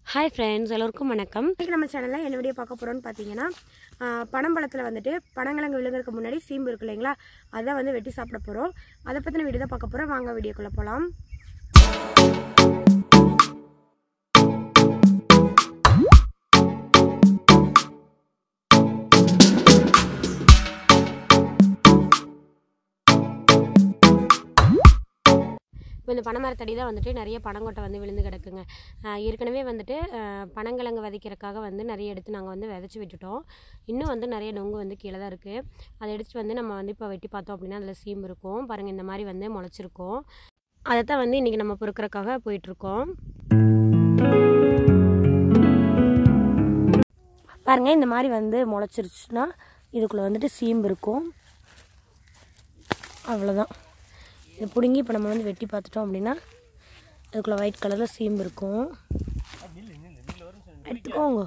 Hi friends எல்லோருக்கும் வணக்கம் இன்றைக்கி நம்ம சேனலில் என்ன வீடியோ பார்க்க போகிறோம்னு பார்த்தீங்கன்னா ஆஹ், பனம்பழத்தில் வந்துட்டு பனங்கிழங்கு விழுங்குறதுக்கு முன்னாடி சீம்பு இருக்கு இல்லைங்களா அதை வந்து வெட்டி சாப்பிட போகிறோம் அதை பற்றின வீடியோ தான் பார்க்க போகிறோம் வாங்க வீடியோக்குள்ளே போகலாம் இப்போ இந்த பனைமரத்தடி தான் வந்துட்டு நிறைய பனங்கொட்டை வந்து விழுந்து கிடக்குங்க ஆஹ் ஏற்கனவே வந்துட்டு ஆஹ் பனங்கிழங்கு விதைக்கிறதுக்காக வந்து நிறைய எடுத்து நாங்கள் வந்து விதைச்சி விட்டுட்டோம் இன்னும் வந்து நிறைய நொங்கு வந்து கீழே தான் இருக்குது அதை எடுத்துகிட்டு வந்து நம்ம வந்து இப்போ வெட்டி பார்த்தோம் அப்படின்னா அதில் சீம்பு இருக்கும் பாருங்கள் இந்த மாதிரி வந்து முளைச்சிருக்கும் அதை தான் வந்து இன்றைக்கி நம்ம பொறுக்கிறக்காக போயிட்டுருக்கோம் பாருங்கள் இந்த மாதிரி வந்து முளைச்சிருச்சுன்னா இதுக்குள்ளே வந்துட்டு சீம்பு இருக்கும் அவ்வளோதான் இதை பிடுங்கி இப்போ நம்ம வந்து வெட்டி பார்த்துட்டோம் அப்படின்னா இதுக்குள்ளே ஒயிட் கலரில் சீம்பு இருக்கும் எடுத்துக்கோங்க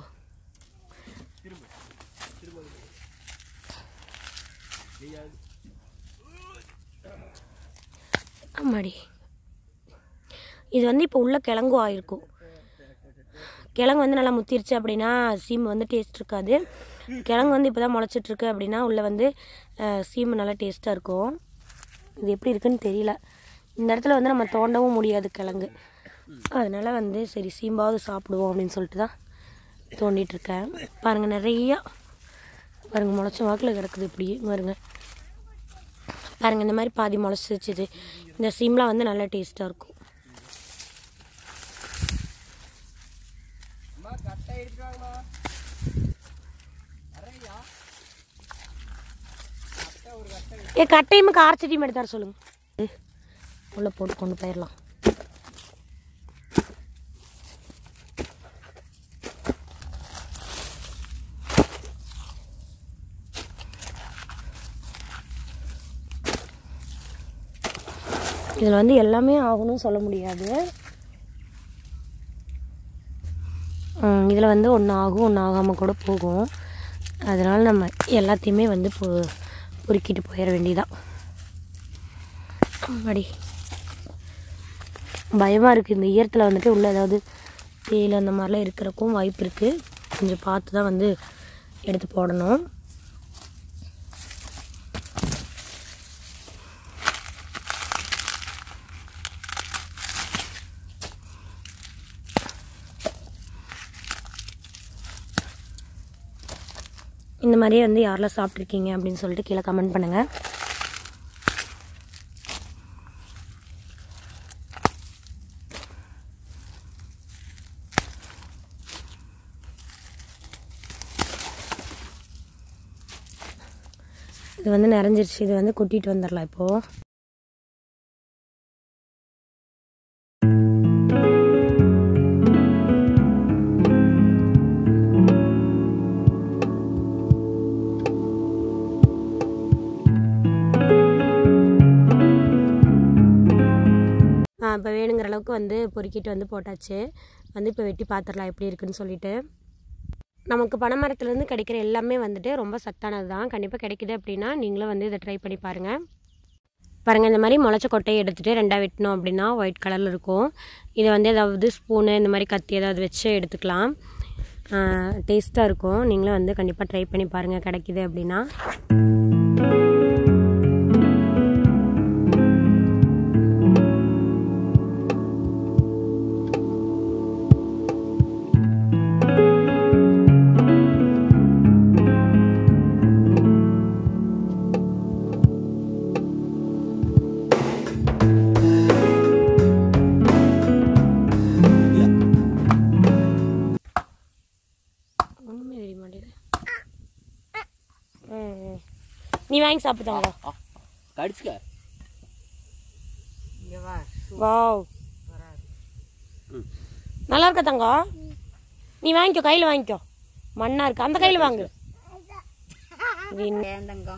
ஆமாடி இது வந்து இப்போ உள்ள கிழங்கும் ஆயிருக்கும் கிழங்கு வந்து நல்லா முத்திருச்சு அப்படின்னா சீம்பு வந்து டேஸ்ட் இருக்காது கிழங்கு வந்து இப்போ தான் முளைச்சிட்ருக்கு அப்படின்னா உள்ளே வந்து அஹ், சீம்பு நல்லா டேஸ்ட்டாக இருக்கும் இது எப்படி இருக்குன்னு தெரியல இந்த இடத்துல வந்து நம்ம தோண்டவும் முடியாது கிழங்கு அதனால வந்து சரி சீம்பாவது சாப்பிடுவோம் அப்படின்னு சொல்லிட்டு தான் தோண்டிட்டு இருக்கேன் பாருங்கள் நிறையா பாருங்கள் முளைச்ச வாக்கில் கிடக்குது இப்படி பாருங்க பாருங்கள் இந்த மாதிரி பாதி முளைச்சிருச்சுது இந்த சீம்லாம் வந்து நல்லா டேஸ்ட்டாக இருக்கும் ஏ கட்டையும் காரச்சட்டியும் எடுத்து தர சொல்லுங்க உள்ள போட்டு கொண்டு போயிடலாம் இதில் வந்து எல்லாமே ஆகணும்னு சொல்ல முடியாது இதில் வந்து ஒன்று ஆகும் ஒன்று ஆகாமல் கூட போகும் அதனால் நம்ம எல்லாத்தையுமே வந்து பொ பொறுக்கிட்டு போயிட வேண்டியதான் அடி பயமாக இருக்குது இந்த ஈரத்தில் வந்துட்டு உள்ள ஏதாவது தேயில் அந்த மாதிரிலாம் இருக்கிறக்கும் வாய்ப்பு இருக்குது கொஞ்சம் பார்த்து தான் வந்து எடுத்து போடணும் இந்த மாதிரியே வந்து யாரெல்லாம் சாப்பிட்ருக்கீங்க அப்படின்னு சொல்லிட்டு கீழே கமெண்ட் பண்ணுங்கள் இது வந்து நிறைஞ்சிருச்சு இது வந்து கொட்டிட்டு வந்துடலாம் இப்போது இப்போ வேணுங்கிற அளவுக்கு வந்து பொறுக்கிட்டு வந்து போட்டாச்சு வந்து இப்போ வெட்டி பார்த்துடலாம் எப்படி இருக்குன்னு சொல்லிட்டு நமக்கு பனைமரத்துலேருந்து கிடைக்கிற எல்லாமே வந்துட்டு ரொம்ப சத்தானது தான் கண்டிப்பாக கிடைக்குது அப்படின்னா நீங்களும் வந்து இதை ட்ரை பண்ணி பாருங்கள் பாருங்கள் இந்த மாதிரி முளைச்ச கொட்டையை எடுத்துகிட்டு ரெண்டாக வெட்டினோம் அப்படின்னா ஒயிட் கலரில் இருக்கும் இதை வந்து ஏதாவது ஸ்பூனு இந்த மாதிரி கத்தி ஏதாவது வச்சு எடுத்துக்கலாம் டேஸ்ட்டாக இருக்கும் நீங்களும் வந்து கண்டிப்பாக ட்ரை பண்ணி பாருங்கள் கிடைக்குது அப்படின்னா ஒன்றுமே தெரிய மாட்டேங்குது ம், ம். நீ வாங்கி சாப்பிட்டாங்க கடிச்சுக்க வாவ் நல்லா இருக்க தங்கம் நீ வாங்கிக்கோ கையில் வாங்கிக்கோ மண்ணா இருக்கு அந்த கையில் வாங்கு இது இன்னும்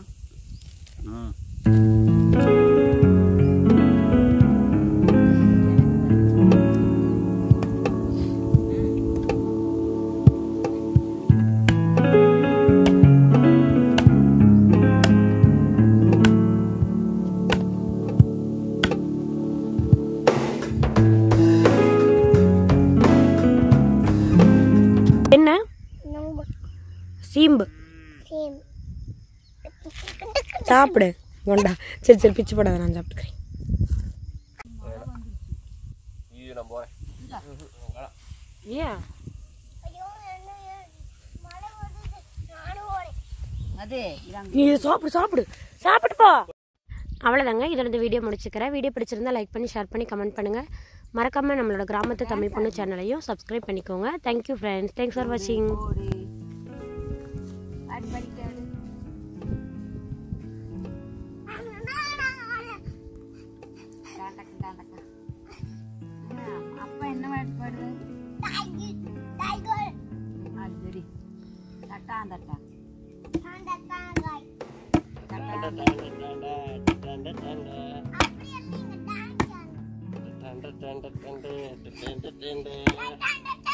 ம் சீம்பு சாப்பிடு கொண்டா சரி சரி பிச்சு போடாத நான் சாப்பிட்டுக்கிறேன் இது நான் போறேன் ஏன் அது இதாங்க நீ இதை சாப்பிடு சாப்பிடு சாப்பிட்டு போ அவ்வளோதாங்க இதோட இந்த வீடியோ முடிச்சுக்கிறேன் வீடியோ பிடிச்சிருந்தா லைக் பண்ணி ஷேர் பண்ணி கமெண்ட் பண்ணுங்கள் மறக்காமல் நம்மளோட கிராமத்து தமிழ் பொண்ணு சேனலையும் சப்ஸ்கிரைப் பண்ணிக்கோங்க தேங்க்யூ ஃப்ரெண்ட்ஸ் தேங்க்ஸ் ஃபார் வாட்சிங் ஒரு அடி படிக்காது டாண்டக்கு டாண்டக்கு அப்பா என்ன பாட்டு பாடுது அது சரி தட்டா தட்டா டண்ட டண்ட டண்ட டண்ட டண்ட